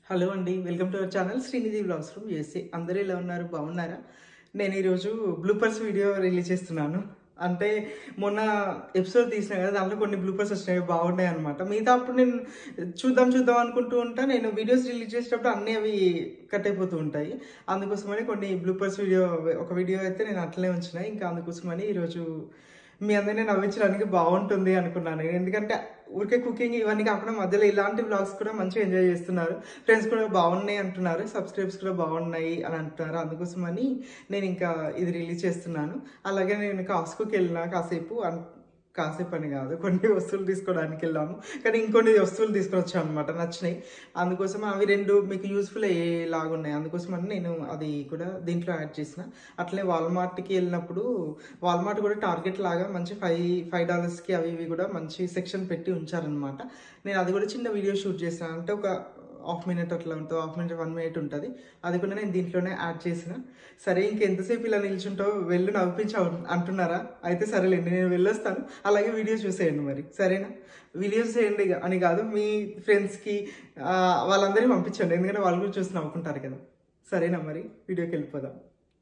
Hello అండి welcome to our channel Srinidhi blogs from USA అందరూ ఎలా ఉన్నారు బాగున్నారా నేను ఈరోజు బ్లూపర్స్ వీడియో రిలీజ్ చేస్తున్నాను అంటే మొన్న ఎపిసోడ్ తీసిన కదా దాంట్లో కొన్ని బ్లూపర్స్ వచ్చినాయి బాగున్నాయి అనమాట మిగతా అప్పుడు నేను చూద్దాం చూద్దాం అనుకుంటూ ఉంటా నేను వీడియోస్ రిలీజ్ చేసేటప్పుడు అన్నీ అవి కట్ అయిపోతూ ఉంటాయి అందుకోసమని కొన్ని బ్లూపర్స్ వీడియో ఒక వీడియో అయితే నేను అట్లనే ఉంచిన ఇంకా అందుకోసమని ఈరోజు మీ అందరినీ నవ్వించడానికి బాగుంటుంది అనుకున్నాను నేను. ఎందుకంటే ఊరికే కుకింగ్ ఇవన్నీ కాకుండా మధ్యలో ఇలాంటి బ్లాగ్స్ కూడా మంచిగా ఎంజాయ్ చేస్తున్నారు ఫ్రెండ్స్ కూడా బాగున్నాయి అంటున్నారు సబ్స్క్రైబ్స్ కూడా బాగున్నాయి అని అంటున్నారు అందుకోసమని నేను ఇంకా ఇది రిలీజ్ చేస్తున్నాను అలాగే నేను కాస్కోకి వెళ్ళిన కాసేపు అన్- కాసేపు అని కాదు కొన్ని వస్తువులు తీసుకోవడానికి వెళ్ళాము కానీ ఇంకొన్ని వస్తువులు తీసుకొని వచ్చాను అనమాట నచ్చినాయి అందుకోసం అవి రెండు మీకు యూస్ఫుల్ అయ్యేలాగా ఉన్నాయి అందుకోసం అని నేను అది కూడా దీంట్లో యాడ్ చేసిన అట్లనే వాల్మార్ట్కి వెళ్ళినప్పుడు వాల్మార్ట్ కూడా టార్గెట్ లాగా మంచి ఫైవ్ ఫైవ్ డాలర్స్కి అవి ఇవి కూడా మంచి సెక్షన్ పెట్టి ఉంచారనమాట నేను అది కూడా చిన్న వీడియో షూట్ చేశాను అంటే ఒక హాఫ్ మినిట్ అట్లా ఉంటుంది హాఫ్ మినిట్ వన్ మినిట్ ఉంటుంది అది కూడా నేను దీంట్లోనే యాడ్ చేసిన సరే ఇంకెంతసేపు ఇలా నిల్చుంటావు వెళ్ళు నవ్వించి అంటున్నారా అయితే సరేలేండి నేను వెళ్ళొస్తాను అలాగే వీడియో చూసేయండి మరి సరేనా వీడియోస్ చేయండి ఇక అని కాదు మీ ఫ్రెండ్స్కి వాళ్ళందరినీ పంపించండి ఎందుకంటే వాళ్ళు కూడా చూసి నవ్వుకుంటారు కదా సరేనా మరి వీడియోకి వెళ్ళిపోదాం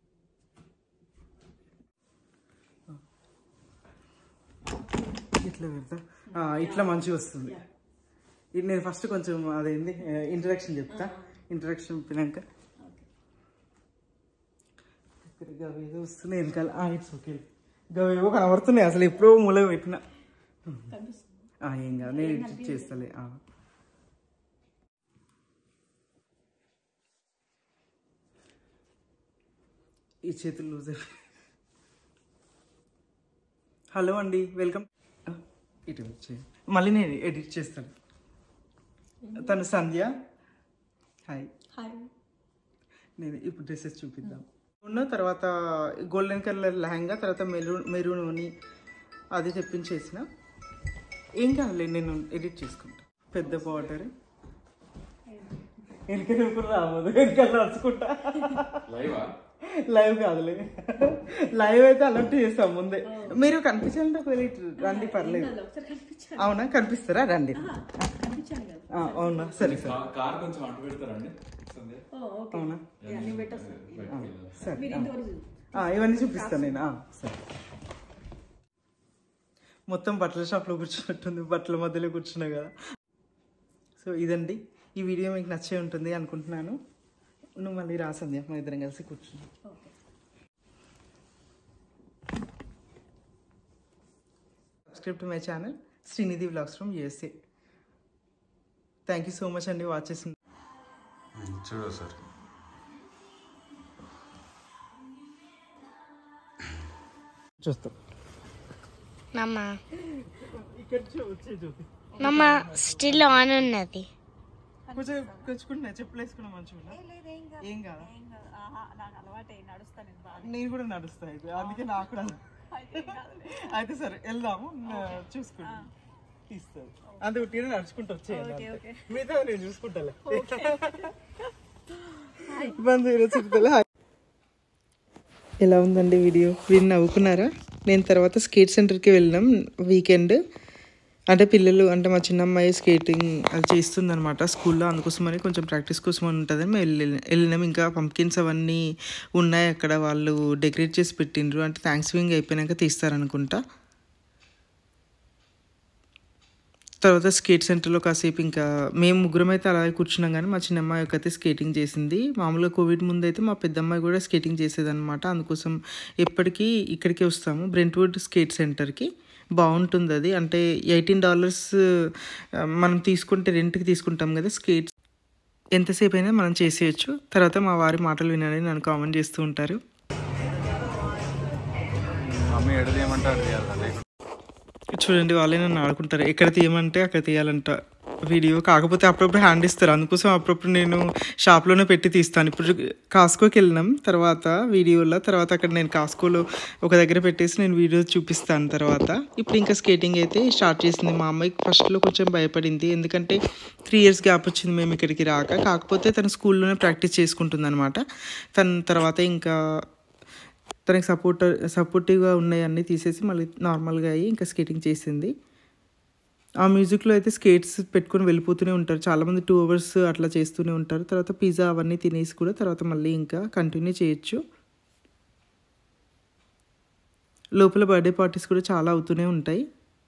ఇట్లా పెడతా ఆ, ఇట్లా మంచిగా వస్తుంది ఇది నేను ఫస్ట్ కొంచెం అదేంది ఇంట్రడక్షన్ చెప్తా ఇంట్రడక్షన్ చెప్పినాక ఇక్కడ గవేదో వస్తున్నాయి వెనకాల ఇట్స్ ఓకే గవేవో కనబడుతున్నాయి అసలు ఎప్పుడో మూల పెట్టిన ఆ, ఏం కాదు నేను ఎడిట్ చేస్తాలే ఆ. ఈ చేతులు లూజ్ అయిపోయి హలో అండి వెల్కమ్ ఇటు వచ్చే మళ్ళీ నేను ఎడిట్ చేస్తాను తను సంధ్య హాయ్ హాయ్ నేను ఇప్పుడు డ్రెస్సెస్ చూపిద్దాం ఉన్న తర్వాత గోల్డెన్ కలర్ లెహంగా తర్వాత మెరూన్ మెరూన్ ఓని అది తెప్పించేసిన ఏం కావాలి నేను ఎడిట్ చేసుకుంటా పెద్ద బార్డర్ వెనక నువ్వు రావద్దు వెనక నడుచుకుంటా లైవా లైవ్ కాదులే లైవ్ అయితే అలర్ట్ చేస్తాం ముందే మీరు కనిపించాలంటే ఒకవేళ ఇటు రండి పర్లేదు ఒకసారి కనిపించాను అవునా కనిపిస్తారా రండి కనిపించాను కదా ఆ, అవునా సరే సరే కా- కార్ కొంచెం అటు పెడతారండి సంధ్య ఓ ఓకే అవునా అన్ని పెట్టేస్తాను సరే మీరు ఆ. ఇంతవరకు చూడు. ఆ, ఇవన్నీ చూపిస్తాను నేను ఆ, సరే మొత్తం బట్టల షాప్లో కూర్చున్నట్టుంది బట్టల మధ్యలో కూర్చున్నా కదా సో ఇదండి ఈ వీడియో మీకు నచ్చే ఉంటుంది అనుకుంటున్నాను నువ్వు మళ్ళీ రా సంధ్య మా ఇద్దరం కలిసి కూర్చున్నాం okay subscribe to my channel Srinidhi vlogs from USA thank you so much అండి వాచ్ చేసిన చూడు సార్ చూస్తాం మమ్మ ఇక్కడ వచ్చే చూపి మమ్మ స్టిల్ ఆన్ ఉన్నది కొంచెం తెచ్చుకుంటున్నా చెప్పులు వేసుకున్నా మంచిగా ఏం కాదా ఆహా, నాకు అలవాటే నడుస్తా నేను బాగా నేను కూడా నడుస్తా అయితే అందుకే నాకు కూడా అయితే సరే వెళ్దాము నా- చూసుకుంటాం తీస్తుంది అంతే ఉట్టిగా నడుచుకుంటూ వచ్చేయాలి అంతే. మిగతా నేను చూసుకుంటాలే ఇబ్బంది చుట్టాలే ఎలా ఉందండి వీడియో వీడిని నవ్వుకున్నారా నేను తర్వాత స్కేట్ సెంటర్కి వెళ్ళినాం వీకెండ్ అంటే పిల్లలు అంటే మా చిన్న అమ్మాయి స్కేటింగ్ అది చేస్తుంది అనమాట స్కూల్లో అందుకోసమని కొంచెం ప్రాక్టీస్ కోసం అని ఉంటుందని మేము వెళ్ళి వెళ్ళినాం ఇంకా పంప్కిన్స్ అవన్నీ ఉన్నాయి అక్కడ వాళ్ళు డెకరేట్ చేసి పెట్టిండ్రు అంటే థ్యాంక్స్ గివింగ్ అయిపోయినాక తీస్తారనుకుంటా తర్వాత స్కేట్ సెంటర్లో కాసేపు ఇంకా మేము ముగ్గురం అయితే అలాగే కూర్చున్నాం కానీ మా చిన్న అమ్మాయి ఒకతే స్కేటింగ్ చేసింది మామూలుగా కోవిడ్ ముందు అయితే మా పెద్ద అమ్మాయి కూడా స్కేటింగ్ చేసేదన్నమాట అందుకోసం ఎప్పటికీ ఇక్కడికే వస్తాము బ్రెంట్వుడ్ స్కేట్ సెంటర్కి బాగుంటుంది అది అంటే ఎయిటీన్ డాలర్స్ మనం తీసుకుంటే రెంట్కి తీసుకుంటాం కదా స్కేట్స్ ఎంతసేపు అయినా మనం చేసేయచ్చు తర్వాత మా వారి మాటలు వినాలని నన్ను కామెంట్ చేస్తూ ఉంటారు మమ్మీ ఎడ తీయమంటారు తీయాలి చూడండి వాళ్ళే నన్ను ఆడుకుంటారు ఎక్కడ తీయమంటే అక్కడ తీయాలంట వీడియో కాకపోతే అప్పుడప్పుడు హ్యాండ్ ఇస్తారు అందుకోసం అప్పుడప్పుడు నేను షాప్లోనే పెట్టి తీస్తాను ఇప్పుడు కాస్కోకి వెళ్ళినాం తర్వాత వీడియోలో తర్వాత అక్కడ నేను కాస్కోలో ఒక దగ్గర పెట్టేసి నేను వీడియో చూపిస్తాను తర్వాత ఇప్పుడు ఇంకా స్కేటింగ్ అయితే స్టార్ట్ చేసింది మా అమ్మాయికి ఫస్ట్లో కొంచెం భయపడింది ఎందుకంటే త్రీ ఇయర్స్ గ్యాప్ వచ్చింది మేము ఇక్కడికి రాక కాకపోతే తను స్కూల్లోనే ప్రాక్టీస్ చేసుకుంటుంది అనమాట తన తర్వాత ఇంకా తనకి సపోర్ట్ సపోర్టివ్గా ఉన్నాయి అన్నీ తీసేసి మళ్ళీ నార్మల్గా అయ్యి ఇంకా స్కేటింగ్ చేసింది ఆ మ్యూజిక్లో అయితే స్కేట్స్ పెట్టుకొని వెళ్ళిపోతూనే ఉంటారు చాలామంది టూ అవర్స్ అట్లా చేస్తూనే ఉంటారు తర్వాత పిజ్జా అవన్నీ తినేసి కూడా తర్వాత మళ్ళీ ఇంకా కంటిన్యూ చేయొచ్చు లోపల బర్త్డే పార్టీస్ కూడా చాలా అవుతూనే ఉంటాయి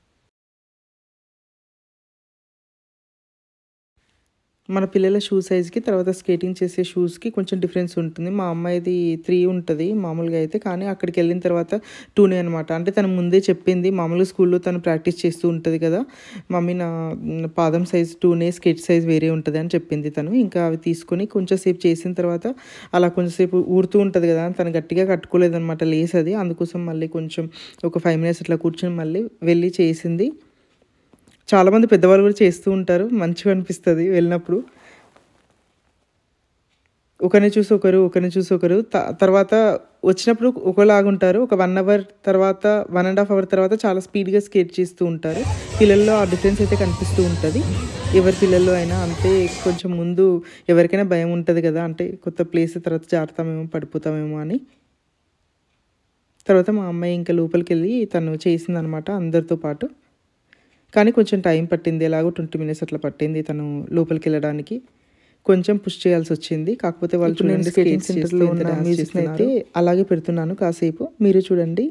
మన పిల్లల షూ సైజ్కి తర్వాత స్కేటింగ్ చేసే షూస్కి కొంచెం డిఫరెన్స్ ఉంటుంది మా అమ్మాయిది త్రీ ఉంటుంది మామూలుగా అయితే కానీ అక్కడికి వెళ్ళిన తర్వాత టూనే అనమాట అంటే తను ముందే చెప్పింది మామూలుగా స్కూల్లో తను ప్రాక్టీస్ చేస్తూ ఉంటుంది కదా మమ్మీ నా నా పాదం సైజ్ టూనే స్కేట్ సైజ్ వేరే ఉంటుంది అని చెప్పింది తను ఇంకా అవి తీసుకొని కొంచెం సేపు చేసిన తర్వాత అలా కొంచెంసేపు ఊరుతూ ఉంటుంది కదా తను గట్టిగా కట్టుకోలేదన్నమాట లేస్ అది అందుకోసం మళ్ళీ కొంచెం ఒక ఫైవ్ మినిట్స్ అట్లా కూర్చొని మళ్ళీ వెళ్ళి చేసింది చాలామంది పెద్దవాళ్ళు కూడా చేస్తూ ఉంటారు మంచిగా అనిపిస్తుంది వెళ్ళినప్పుడు ఒకరిని చూసి ఒకరు ఒకరిని చూసి ఒకరు త- తర్వాత వచ్చినప్పుడు ఒకలాగుంటారు ఒక వన్ అవర్ తర్వాత వన్ అండ్ హాఫ్ అవర్ తర్వాత చాలా స్పీడ్గా స్కేట్ చేస్తూ ఉంటారు పిల్లల్లో ఆ డిఫరెన్స్ అయితే కనిపిస్తూ ఉంటుంది ఎవరి పిల్లల్లో అయినా అంతే కొంచెం ముందు ఎవరికైనా భయం ఉంటుంది కదా అంటే కొత్త ప్లేస్ తర్వాత జారుతామేమో పడిపోతామేమో అని తర్వాత మా అమ్మాయి ఇంకా లోపలికి వెళ్ళి తను చేసిందనమాట అందరితో పాటు కానీ కొంచెం టైం పట్టింది ఎలాగో ట్వంటీ మినిట్స్ అట్లా పట్టింది తను లోపలికి వెళ్ళడానికి కొంచెం పుష్ చేయాల్సి వచ్చింది కాకపోతే వాళ్ళు చూడండి స్కేటింగ్ సెంటర్లో ఉన్న మ్యూజిక్ అయితే అలాగే పెడుతున్నాను కాసేపు మీరు చూడండి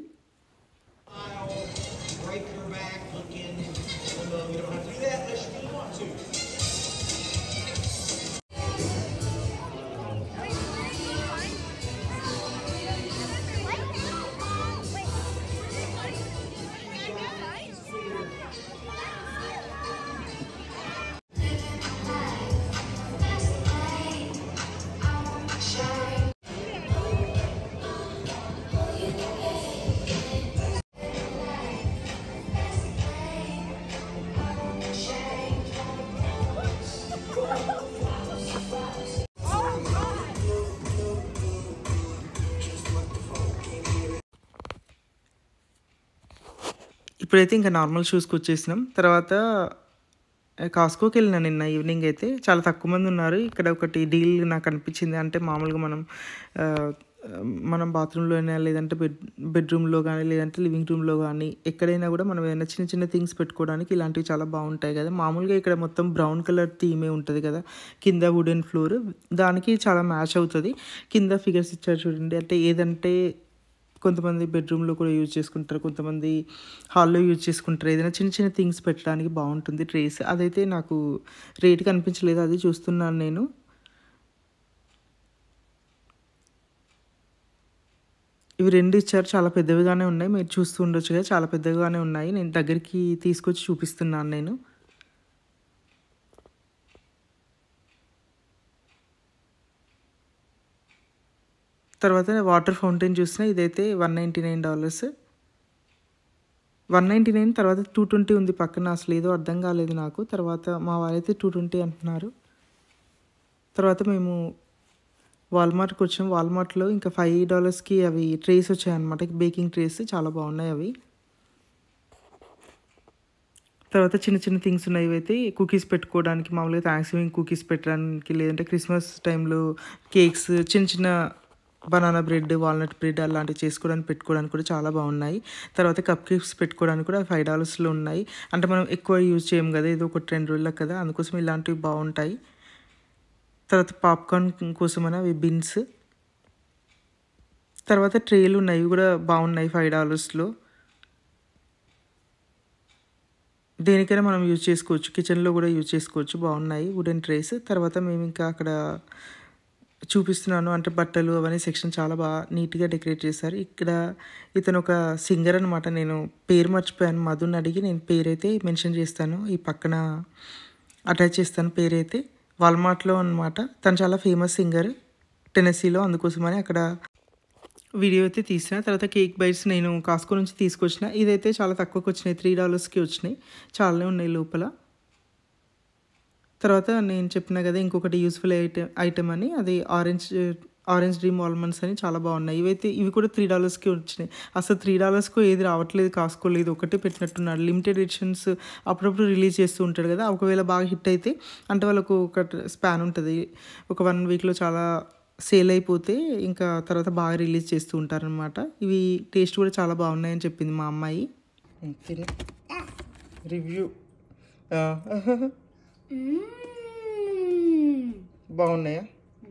ఇప్పుడైతే ఇంకా నార్మల్ షూస్కి వచ్చేసినాం తర్వాత కాస్కోకి వెళ్ళిన నిన్న ఈవినింగ్ అయితే చాలా తక్కువ మంది ఉన్నారు ఇక్కడ ఒకటి డీల్ నాకు అనిపించింది అంటే మామూలుగా మనం ఆ, మనం బాత్రూంలో అయినా లేదంటే బెడ్ బెడ్రూమ్లో కానీ లేదంటే లివింగ్ రూమ్లో కానీ ఎక్కడైనా కూడా మనం ఏదైనా చిన్న చిన్న థింగ్స్ పెట్టుకోవడానికి ఇలాంటివి చాలా బాగుంటాయి కదా మామూలుగా ఇక్కడ మొత్తం బ్రౌన్ కలర్ థీమే ఉంటుంది కదా కింద వుడెన్ ఫ్లోర్ దానికి చాలా మ్యాచ్ అవుతుంది కింద ఫిగర్స్ ఇచ్చారు చూడండి అంటే ఏదంటే కొంతమంది బెడ్రూమ్లో కూడా యూజ్ చేసుకుంటారు కొంతమంది హాల్లో యూజ్ చేసుకుంటారు ఏదైనా చిన్న చిన్న థింగ్స్ పెట్టడానికి బాగుంటుంది ట్రేస్ అదైతే నాకు రేట్ కనిపించలేదు అది చూస్తున్నాను నేను ఇవి రెండు ఇచ్చారు చాలా పెద్దవిగానే ఉన్నాయి మీరు చూస్తూ ఉండొచ్చు కదా చాలా పెద్దగానే ఉన్నాయి నేను దగ్గరికి తీసుకొచ్చి చూపిస్తున్నాను నేను తర్వాత వాటర్ ఫౌంటైన్ చూసిన ఇదైతే one ninety nine dollars one ninety nine తర్వాత టూ ట్వంటీ ఉంది పక్కన అసలు ఏదో అర్థం కాలేదు నాకు తర్వాత మా వాళ్ళైతే టూ ట్వంటీ అంటున్నారు తర్వాత మేము వాల్మార్ట్కి వచ్చాం వాల్మార్ట్లో ఇంకా ఫైవ్ డాలర్స్కి అవి ట్రేస్ వచ్చాయన్నమాట బేకింగ్ ట్రేస్ చాలా బాగున్నాయి అవి తర్వాత చిన్న చిన్న థింగ్స్ ఉన్నాయి ఇవైతే కుకీస్ పెట్టుకోవడానికి మామూలుగా థ్యాంక్స్ గివింగ్ కుకీస్ పెట్టడానికి లేదంటే క్రిస్మస్ టైంలో కేక్స్ చిన్న చిన్న బనానా బ్రెడ్ వాల్నట్ బ్రెడ్ అలాంటివి చేసుకోవడానికి పెట్టుకోవడానికి కూడా చాలా బాగున్నాయి తర్వాత కప్ కేక్స్ పెట్టుకోవడానికి కూడా ఫైవ్ డాలర్స్లో ఉన్నాయి అంటే మనం ఎక్కువ యూజ్ చేయం కదా ఏదో ఒకటి రెండు రోజులకు కదా అందుకోసం ఇలాంటివి బాగుంటాయి తర్వాత పాప్కార్న్ కోసమని అవి బిన్స్ తర్వాత ట్రేలు ఉన్నాయి ఇవి కూడా బాగున్నాయి ఫైవ్ డాలర్స్లో దేనికైనా మనం యూజ్ చేసుకోవచ్చు కిచెన్లో కూడా యూజ్ చేసుకోవచ్చు బాగున్నాయి వుడెన్ ట్రేస్ తర్వాత మేము ఇంకా అక్కడ చూపిస్తున్నాను అంటే బట్టలు అవన్నీ సెక్షన్ చాలా బాగా నీట్గా డెకరేట్ చేశారు ఇక్కడ ఇతను ఒక సింగర్ అనమాట నేను పేరు మర్చిపోయాను మధుని అడిగి నేను పేరైతే మెన్షన్ చేస్తాను ఈ పక్కన అటాచ్ చేస్తాను పేరైతే వాల్మార్ట్లో అనమాట తను చాలా ఫేమస్ సింగర్ టెనెసీలో అందుకోసమని అక్కడ వీడియో అయితే తీసిన తర్వాత కేక్ బైట్స్ నేను కాస్కో నుంచి తీసుకొచ్చిన ఇదైతే చాలా తక్కువకి వచ్చినాయి త్రీ డాలర్స్కి వచ్చినాయి చాలానే ఉన్నాయి లోపల తర్వాత నేను చెప్పిన కదా ఇంకొకటి యూస్ఫుల్ ఐటమ్ ఐటమ్ అని అది ఆరెంజ్ ఆరెంజ్ డ్రీమ్ ఆల్మండ్స్ అని చాలా బాగున్నాయి ఇవైతే ఇవి కూడా త్రీ డాలర్స్కి వచ్చినాయి అసలు త్రీ డాలర్స్కు ఏది రావట్లేదు కాసుకోలేదు ఒకటే పెట్టినట్టున్నాడు లిమిటెడ్ ఎడిషన్స్ అప్పుడప్పుడు రిలీజ్ చేస్తూ ఉంటాడు కదా ఒకవేళ బాగా హిట్ అయితే అంటే వాళ్ళకు ఒక స్పాన్ ఉంటుంది ఒక వన్ వీక్లో చాలా సేల్ అయిపోతే ఇంకా తర్వాత బాగా రిలీజ్ చేస్తూ ఉంటారనమాట ఇవి టేస్ట్ కూడా చాలా బాగున్నాయని చెప్పింది మా అమ్మాయి రివ్యూ ఆ. బాగున్నాయా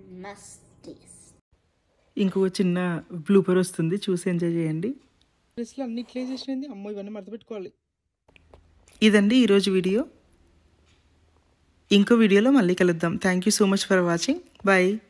ఇంకో చిన్న బ్లూపర్ వస్తుంది చూసి ఎంజాయ్ చేయండి డ్రెస్లో అన్ని క్లే చేసినది అమ్మో ఇవన్నీ మడత పెట్టుకోవాలి ఇదండి ఈరోజు వీడియో ఇంకో వీడియోలో మళ్ళీ కలుద్దాం thank you so much for watching bye